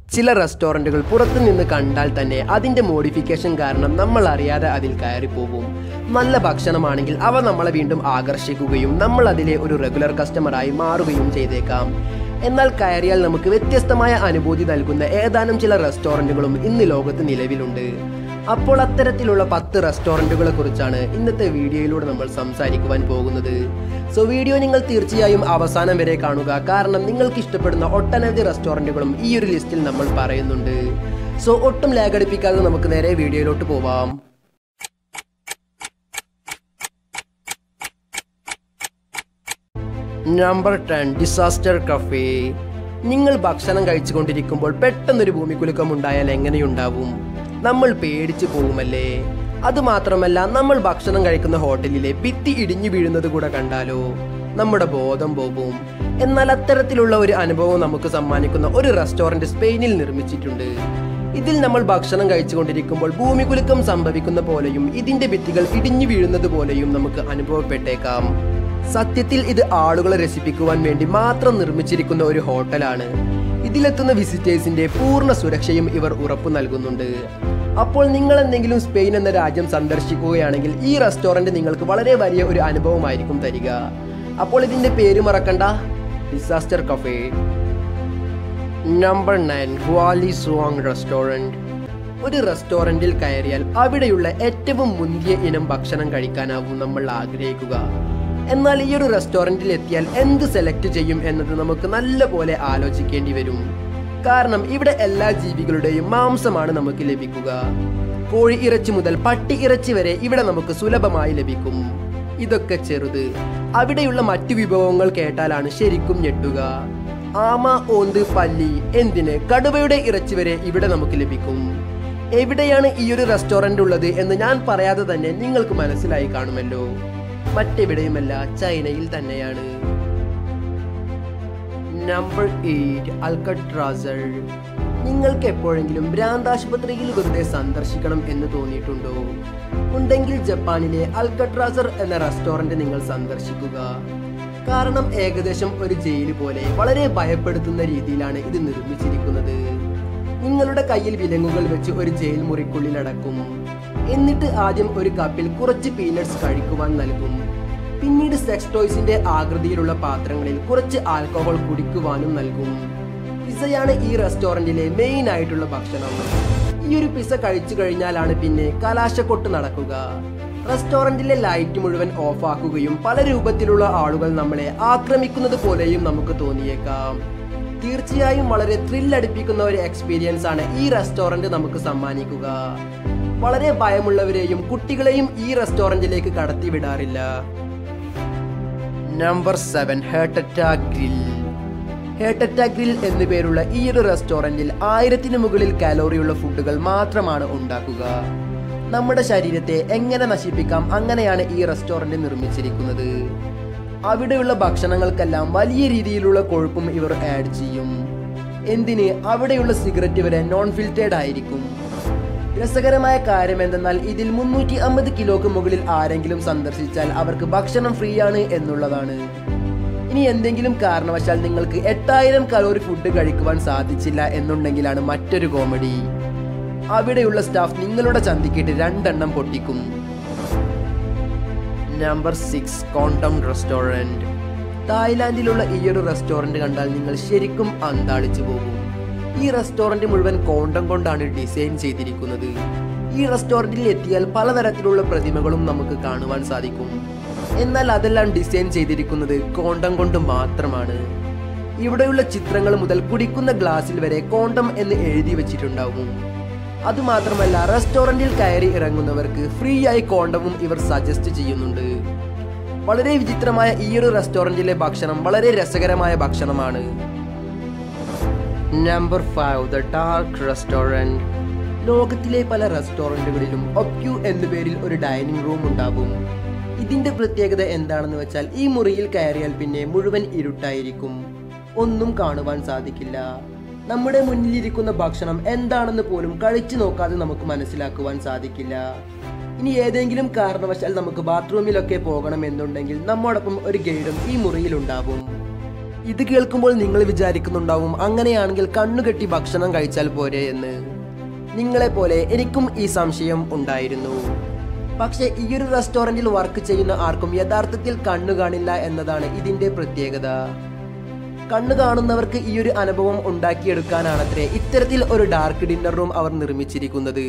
ചില റെസ്റ്റോറൻറ്റുകൾ പുറത്തു നിന്ന് കണ്ടാൽ തന്നെ അതിൻ്റെ മോഡിഫിക്കേഷൻ കാരണം നമ്മൾ അറിയാതെ അതിൽ കയറിപ്പോകും നല്ല ഭക്ഷണമാണെങ്കിൽ അവ നമ്മളെ വീണ്ടും ആകർഷിക്കുകയും നമ്മൾ അതിലെ ഒരു റെഗുലർ കസ്റ്റമറായി മാറുകയും ചെയ്തേക്കാം എന്നാൽ കയറിയാൽ നമുക്ക് വ്യത്യസ്തമായ അനുഭൂതി നൽകുന്ന ഏതാനും ചില റെസ്റ്റോറൻറ്റുകളും ഇന്ന് ലോകത്ത് നിലവിലുണ്ട് അപ്പോൾ അത്തരത്തിലുള്ള പത്ത് റെസ്റ്റോറൻറ്റുകളെ കുറിച്ചാണ് ഇന്നത്തെ വീഡിയോയിലൂടെ നമ്മൾ സംസാരിക്കുവാൻ പോകുന്നത് സോ വീഡിയോ നിങ്ങൾ തീർച്ചയായും അവസാനം വരെ കാണുക കാരണം നിങ്ങൾക്ക് ഇഷ്ടപ്പെടുന്ന ഒട്ടനവധി റെസ്റ്റോറൻറ്റുകളും ഈ ഒരു ലിസ്റ്റിൽ നമ്മൾ പറയുന്നുണ്ട് സോ ഒട്ടും ലാഗടിപ്പിക്കാതെ നമുക്ക് നേരെ വീഡിയോയിലോട്ട് പോവാം നമ്പർ ടെൻ ഡിസാസ്റ്റർ കഫേ നിങ്ങൾ ഭക്ഷണം കഴിച്ചുകൊണ്ടിരിക്കുമ്പോൾ പെട്ടെന്നൊരു ഭൂമികുലുക്കം ഉണ്ടായാൽ എങ്ങനെയുണ്ടാവും നമ്മൾ പേടിച്ചു പോകുമല്ലേ അതുമാത്രമല്ല നമ്മൾ ഭക്ഷണം കഴിക്കുന്ന ഹോട്ടലിലെ ഭിത്തി ഇടിഞ്ഞു വീഴുന്നത് കൂടെ കണ്ടാലോ നമ്മുടെ ബോധം പോകും എന്നാൽ അത്തരത്തിലുള്ള ഒരു അനുഭവം നമുക്ക് സമ്മാനിക്കുന്ന ഒരു റെസ്റ്റോറന്റ് സ്പെയിനിൽ നിർമ്മിച്ചിട്ടുണ്ട് ഇതിൽ നമ്മൾ ഭക്ഷണം കഴിച്ചുകൊണ്ടിരിക്കുമ്പോൾ ഭൂമികുലുക്കം സംഭവിക്കുന്ന പോലെയും ഇതിന്റെ ഭിത്തികൾ ഇടിഞ്ഞു വീഴുന്നത് പോലെയും നമുക്ക് അനുഭവപ്പെട്ടേക്കാം സത്യത്തിൽ ഇത് ആളുകളെ രസിപ്പിക്കുവാൻ വേണ്ടി മാത്രം നിർമ്മിച്ചിരിക്കുന്ന ഒരു ഹോട്ടലാണ് ഇതിലെത്തുന്ന വിസിറ്റേഴ്സിന്റെ പൂർണ്ണ സുരക്ഷയും ഇവർ ഉറപ്പു നൽകുന്നുണ്ട് അപ്പോൾ നിങ്ങൾ എന്തെങ്കിലും സ്പെയിൻ എന്ന രാജ്യം സന്ദർശിക്കുകയാണെങ്കിൽ ഈ റെസ്റ്റോറന്റ് നിങ്ങൾക്ക് വളരെ വലിയ ഒരു അനുഭവമായിരിക്കും തരിക അപ്പോൾ ഇതിന്റെ പേര് മറക്കണ്ട ഡിസാസ്റ്റർ കഫേ നമ്പർ നയൻ ഹുവാലി സുവാങ് റെസ്റ്റോറൻറ്റ് ഒരു റെസ്റ്റോറൻറ്റിൽ കയറിയാൽ അവിടെയുള്ള ഏറ്റവും മുന്തിയ ഇനം ഭക്ഷണം കഴിക്കാനാവും നമ്മൾ ആഗ്രഹിക്കുക എന്നാൽ ഈ ഒരു റെസ്റ്റോറൻറ്റിൽ എത്തിയാൽ എന്ത് സെലക്ട് ചെയ്യും എന്നത് നമുക്ക് നല്ല പോലെ ആലോചിക്കേണ്ടി വരും കാരണം ഇവിടെ എല്ലാ ജീവികളുടെയും മാംസമാണ് നമുക്ക് ലഭിക്കുക കോഴി ഇറച്ചി മുതൽ പട്ടി ഇറച്ചി വരെ ഇവിടെ നമുക്ക് സുലഭമായി ലഭിക്കും ഇതൊക്കെ ചെറുത് അവിടെയുള്ള മറ്റു വിഭവങ്ങൾ കേട്ടാലാണ് ശരിക്കും ഞെട്ടുക ആമ ഓന്ത് പല്ലി എന്തിന് കടുവയുടെ ഇറച്ചി വരെ ഇവിടെ നമുക്ക് ലഭിക്കും എവിടെയാണ് ഈ ഒരു റെസ്റ്റോറന്റ് ഉള്ളത് എന്ന് ഞാൻ പറയാതെ തന്നെ നിങ്ങൾക്ക് മനസ്സിലായി കാണുമല്ലോ മറ്റെവിടെയുമല്ല ചൈനയിൽ തന്നെയാണ് നമ്പർ എയ്റ്റ് അൽക്കട്രാസർ നിങ്ങൾക്ക് എപ്പോഴെങ്കിലും ഭ്രാന്താശുപത്രിയിൽ വെറുതെ സന്ദർശിക്കണം എന്ന് തോന്നിയിട്ടുണ്ടോ ഉണ്ടെങ്കിൽ ജപ്പാനിലെ അൽക്കട്രാസർ എന്ന റെസ്റ്റോറന്റ് നിങ്ങൾ സന്ദർശിക്കുക കാരണം ഏകദേശം ഒരു ജയിൽ പോലെ വളരെ ഭയപ്പെടുത്തുന്ന രീതിയിലാണ് ഇത് നിർമ്മിച്ചിരിക്കുന്നത് നിങ്ങളുടെ കയ്യിൽ വിലങ്ങുകൾ വെച്ച് ഒരു ജയിൽ മുറിക്കുള്ളിൽ അടക്കും എന്നിട്ട് ആദ്യം ഒരു കപ്പിൽ കുറച്ച് പീനട്സ് കഴിക്കുവാൻ നൽകും പിന്നീട് സെക്സ് ടോയ്സിന്റെ ആകൃതിയിലുള്ള പാത്രങ്ങളിൽ കുറച്ച് ആൽക്കഹോൾ കുടിക്കുവാനും നൽകും പിസയാണ് ഈ റെസ്റ്റോറന്റിലെ മെയിൻ ആയിട്ടുള്ള ഭക്ഷണം ഈ ഒരു പിസ കഴിച്ചു കഴിഞ്ഞാലാണ് പിന്നെ കലാശക്കൊട്ട് നടക്കുക റെസ്റ്റോറന്റിലെ ലൈറ്റ് മുഴുവൻ ഓഫ് ആക്കുകയും പല രൂപത്തിലുള്ള ആളുകൾ നമ്മളെ ആക്രമിക്കുന്നത് പോലെയും നമുക്ക് തോന്നിയേക്കാം തീർച്ചയായും വളരെ ത്രില്ലടിപ്പിക്കുന്ന ഒരു എക്സ്പീരിയൻസ് ആണ് ഈ റെസ്റ്റോറന്റ് നമുക്ക് സമ്മാനിക്കുക വളരെ ഭയമുള്ളവരെയും കുട്ടികളെയും ഈ റെസ്റ്റോറന്റിലേക്ക് കടത്തിവിടാറില്ല നമ്പർ സെവൻ ഹേട്ടറ്റ ഗ്രിൽ ഹേട്ടറ്റ ഗ്രിൽ എന്നു പേരുള്ള ഈ ഒരു റെസ്റ്റോറന്റിൽ ആയിരത്തിന് മുകളിൽ കാലോറിയുള്ള ഫുഡുകൾ മാത്രമാണ് ഉണ്ടാക്കുക നമ്മുടെ ശരീരത്തെ എങ്ങനെ നശിപ്പിക്കാം അങ്ങനെയാണ് ഈ റെസ്റ്റോറന്റ് നിർമ്മിച്ചിരിക്കുന്നത് അവിടെയുള്ള ഭക്ഷണങ്ങൾക്കെല്ലാം വലിയ രീതിയിലുള്ള കൊഴുപ്പും ഇവർ ആഡ് ചെയ്യും എന്തിന് അവിടെയുള്ള സിഗരറ്റ് വരെ നോൺ ഫിൽറ്റേഡ് ആയിരിക്കും രസകരമായ കാര്യം എന്തെന്നാൽ ഇതിൽ മുന്നൂറ്റി അമ്പത് കിലോക്ക് മുകളിൽ ആരെങ്കിലും സന്ദർശിച്ചാൽ അവർക്ക് ഭക്ഷണം ഫ്രീ ആണ് എന്നുള്ളതാണ് ഇനി എന്തെങ്കിലും കാരണവശാൽ നിങ്ങൾക്ക് എട്ടായിരം കലോറി ഫുഡ് കഴിക്കുവാൻ സാധിച്ചില്ല എന്നുണ്ടെങ്കിലാണ് മറ്റൊരു കോമഡി അവിടെയുള്ള സ്റ്റാഫ് നിങ്ങളുടെ ചന്തിക്കിട്ട് രണ്ടെണ്ണം പൊട്ടിക്കും നമ്പർ സിക്സ് കോണ്ടം റെസ്റ്റോറൻറ്റ് തായ്ലാന്റിലുള്ള ഈ ഒരു റെസ്റ്റോറൻറ്റ് കണ്ടാൽ നിങ്ങൾ ശരിക്കും അന്താളിച്ചു പോകും ഈ റെസ്റ്റോറൻറ്റ് മുഴുവൻ കോണ്ടം കൊണ്ടാണ് ഡിസൈൻ ചെയ്തിരിക്കുന്നത് ഈ റെസ്റ്റോറൻറ്റിൽ എത്തിയാൽ പലതരത്തിലുള്ള പ്രതിമകളും നമുക്ക് കാണുവാൻ സാധിക്കും എന്നാൽ അതെല്ലാം ഡിസൈൻ ചെയ്തിരിക്കുന്നത് കോണ്ടം കൊണ്ട് മാത്രമാണ് ഇവിടെയുള്ള ചിത്രങ്ങൾ മുതൽ കുടിക്കുന്ന ഗ്ലാസ്സിൽ വരെ കോണ്ടം എന്ന് എഴുതി വെച്ചിട്ടുണ്ടാവും അതുമാത്രമല്ല റെസ്റ്റോറൻറ്റിൽ കയറി ഇറങ്ങുന്നവർക്ക് ഫ്രീ ആയി കോണ്ടവും ഇവർ സജസ്റ്റ് ചെയ്യുന്നുണ്ട് വളരെ വിചിത്രമായ ഈ ഒരു റെസ്റ്റോറൻറ്റിലെ ഭക്ഷണം വളരെ രസകരമായ ഭക്ഷണമാണ് number five the dark restaurant ലോകത്തിലെ പല റെസ്റ്റോറൻറ്റുകളിലും ഒക്യു എന്ന പേരിൽ ഒരു ഡൈനിങ് റൂം ഉണ്ടാകും ഇതിന്റെ പ്രത്യേകത എന്താണെന്ന് വെച്ചാൽ ഈ മുറിയിൽ കയറിയാൽ പിന്നെ മുഴുവൻ ഇരുട്ടായിരിക്കും ഒന്നും കാണുവാൻ സാധിക്കില്ല നമ്മുടെ മുന്നിലിരിക്കുന്ന ഭക്ഷണം എന്താണെന്ന് പോലും കഴിച്ചു നോക്കാതെ നമുക്ക് മനസ്സിലാക്കുവാൻ സാധിക്കില്ല ഇനി ഏതെങ്കിലും കാരണവശാൽ നമുക്ക് ബാത്റൂമിലൊക്കെ പോകണമെന്നുണ്ടെങ്കിൽ നമ്മോടൊപ്പം ഒരു ഗൈഡും ഈ മുറിയിൽ ഉണ്ടാവും ഇത് കേൾക്കുമ്പോൾ നിങ്ങൾ വിചാരിക്കുന്നുണ്ടാവും അങ്ങനെയാണെങ്കിൽ കണ്ണുകെട്ടി ഭക്ഷണം കഴിച്ചാൽ പോരെ എന്ന് നിങ്ങളെപ്പോലെ എനിക്കും ഈ സംശയം ഉണ്ടായിരുന്നു പക്ഷേ ഈ ഒരു റെസ്റ്റോറൻറ്റിൽ വർക്ക് ചെയ്യുന്ന ആർക്കും യഥാർത്ഥത്തിൽ കണ്ണു കാണില്ല എന്നതാണ് ഇതിന്റെ പ്രത്യേകത കണ്ണു കാണുന്നവർക്ക് ഈ ഒരു അനുഭവം ഉണ്ടാക്കിയെടുക്കാനാണത്രേ ഇത്തരത്തിൽ ഒരു ഡാർക്ക് ഡിന്നർ റൂം അവർ നിർമ്മിച്ചിരിക്കുന്നത്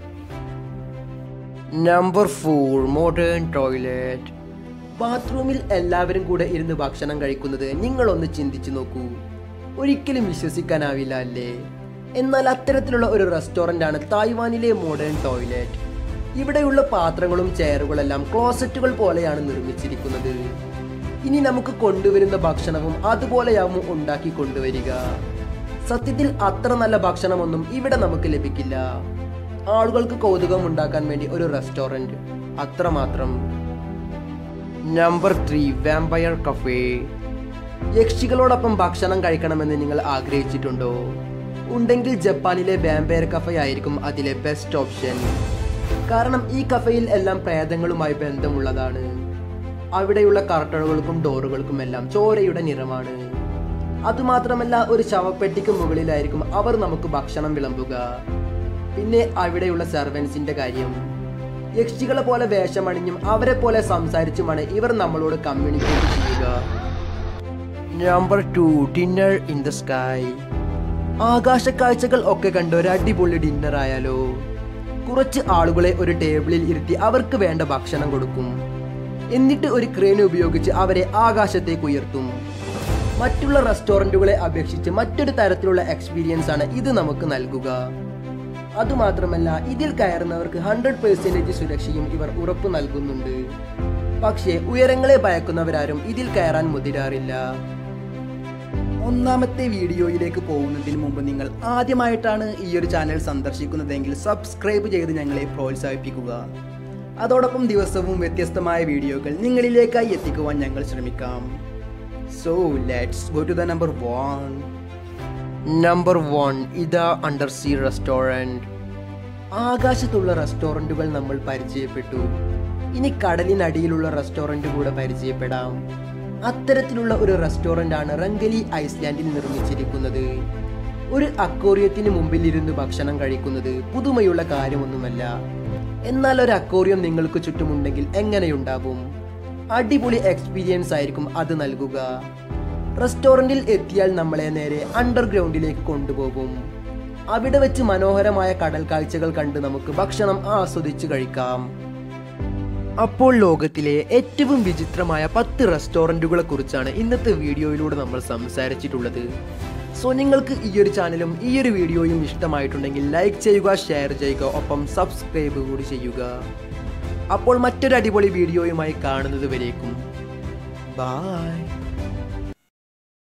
നമ്പർ ഫോർ മോഡേൺ ടോയ്ലറ്റ് ബാത്റൂമിൽ എല്ലാവരും കൂടെ ഇരുന്ന് ഭക്ഷണം കഴിക്കുന്നത് നിങ്ങളൊന്ന് ചിന്തിച്ചു നോക്കൂ ഒരിക്കലും വിശ്വസിക്കാനാവില്ല അല്ലേ എന്നാൽ അത്തരത്തിലുള്ള ഒരു റെസ്റ്റോറൻ്റ് ആണ് തായ്വാനിലെ മോഡേൺ ടോയ്ലറ്റ് ഇവിടെയുള്ള പാത്രങ്ങളും ചെയറുകളെല്ലാം ക്ലോസറ്റുകൾ പോലെയാണ് നിർമ്മിച്ചിരിക്കുന്നത് ഇനി നമുക്ക് കൊണ്ടുവരുന്ന ഭക്ഷണവും അതുപോലെയാവും ഉണ്ടാക്കി കൊണ്ടുവരിക സത്യത്തിൽ അത്ര നല്ല ഭക്ഷണമൊന്നും ഇവിടെ നമുക്ക് ലഭിക്കില്ല ആളുകൾക്ക് കൗതുകം ഉണ്ടാക്കാൻ വേണ്ടി ഒരു റെസ്റ്റോറൻറ്റ് അത്രമാത്രം നമ്പർ ത്രീ വാമ്പയർ കഫേ യക്ഷികളോടൊപ്പം ഭക്ഷണം കഴിക്കണമെന്ന് നിങ്ങൾ ആഗ്രഹിച്ചിട്ടുണ്ടോ ഉണ്ടെങ്കിൽ ജപ്പാനിലെ വാമ്പയർ കഫേ ആയിരിക്കും അതിലെ ബെസ്റ്റ് ഓപ്ഷൻ കാരണം ഈ കഫയിൽ എല്ലാം പ്രേതങ്ങളുമായി ബന്ധമുള്ളതാണ് അവിടെയുള്ള കർട്ടനുകൾക്കും ഡോറുകൾക്കും എല്ലാം ചോരയുടെ നിറമാണ് അതുമാത്രമല്ല ഒരു ശവപ്പെട്ടിക്ക് മുകളിലായിരിക്കും അവർ നമുക്ക് ഭക്ഷണം വിളമ്പുക പിന്നെ അവിടെയുള്ള സെർവൻസിന്റെ കാര്യം യക്ഷികളെ പോലെ വേഷമണിഞ്ഞും അവരെ പോലെ സംസാരിച്ചുമാണ് ഇവർ നമ്മളോട് കമ്മ്യൂണിക്കേറ്റ് ചെയ്യുക number two dinner in the sky ആകാശ കാഴ്ചകൾ ഒക്കെ കണ്ട് ഒരു അടിപൊളി ഡിന്നർ ആയാലോ കുറച്ച് ആളുകളെ ഒരു ടേബിളിൽ ഇരുത്തി അവർക്ക് വേണ്ട ഭക്ഷണം കൊടുക്കും എന്നിട്ട് ഒരു ക്രെയിൻ ഉപയോഗിച്ച് അവരെ ആകാശത്തേക്ക് ഉയർത്തും മറ്റുള്ള റെസ്റ്റോറൻറ്റുകളെ അപേക്ഷിച്ച് മറ്റൊരു തരത്തിലുള്ള എക്സ്പീരിയൻസ് ആണ് ഇത് നമുക്ക് നൽകുക അതുമാത്രമല്ല ഇതിൽ കയറുന്നവർക്ക് ഹൺഡ്രഡ് പെർസെൻറ്റേജ് സുരക്ഷയും ഇവർ ഉറപ്പു നൽകുന്നുണ്ട് പക്ഷേ ഉയരങ്ങളെ ഭയക്കുന്നവരാരും ഇതിൽ കയറാൻ മുതിരാറില്ല ഒന്നാമത്തെ വീഡിയോയിലേക്ക് പോകുന്നതിന് മുമ്പ് നിങ്ങൾ ആദ്യമായിട്ടാണ് ഈ ഒരു ചാനൽ സന്ദർശിക്കുന്നതെങ്കിൽ സബ്സ്ക്രൈബ് ചെയ്ത് ഞങ്ങളെ പ്രോത്സാഹിപ്പിക്കുക അതോടൊപ്പം ദിവസവും വ്യത്യസ്തമായ വീഡിയോകൾ നിങ്ങളിലേക്കായി എത്തിക്കുവാൻ ഞങ്ങൾ ശ്രമിക്കാം so let's go to the number one number one ഇതാ അണ്ടർ സീ റെസ്റ്റോറൻറ്റ് ആകാശത്തുള്ള റെസ്റ്റോറൻറ്റുകൾ നമ്മൾ പരിചയപ്പെട്ടു ഇനി കടലിനടിയിലുള്ള റെസ്റ്റോറൻറ്റ് കൂടെ പരിചയപ്പെടാം അത്തരത്തിലുള്ള ഒരു റെസ്റ്റോറൻ്റ് ആണ് റംഗലി ഐസ്ലാൻഡിൽ നിർമ്മിച്ചിരിക്കുന്നത് ഒരു അക്കോറിയത്തിന് മുമ്പിൽ ഇരുന്ന് ഭക്ഷണം കഴിക്കുന്നത് പുതുമയുള്ള കാര്യമൊന്നുമല്ല എന്നാൽ ഒരു അക്കോറിയം നിങ്ങൾക്ക് ചുറ്റുമുണ്ടെങ്കിൽ എങ്ങനെയുണ്ടാവും അടിപൊളി എക്സ്പീരിയൻസ് ആയിരിക്കും അത് നൽകുക റെസ്റ്റോറൻറ്റിൽ എത്തിയാൽ നമ്മളെ നേരെ അണ്ടർഗ്രൗണ്ടിലേക്ക് കൊണ്ടുപോകും അവിടെ വെച്ച് മനോഹരമായ കടൽ കാഴ്ചകൾ കണ്ട് നമുക്ക് ഭക്ഷണം ആസ്വദിച്ച് കഴിക്കാം അപ്പോൾ ലോകത്തിലെ ഏറ്റവും വിചിത്രമായ പത്ത് റെസ്റ്റോറൻറ്റുകളെ കുറിച്ചാണ് ഇന്നത്തെ വീഡിയോയിലൂടെ നമ്മൾ സംസാരിച്ചിട്ടുള്ളത് സോ നിങ്ങൾക്ക് ഈ ഒരു ചാനലും ഈ ഒരു വീഡിയോയും ഇഷ്ടമായിട്ടുണ്ടെങ്കിൽ ലൈക്ക് ചെയ്യുക ഷെയർ ചെയ്യുക ഒപ്പം സബ്സ്ക്രൈബ് കൂടി ചെയ്യുക അപ്പോൾ മറ്റൊരു അടിപൊളി വീഡിയോയുമായി കാണുന്നത് വരേക്കും ബായ്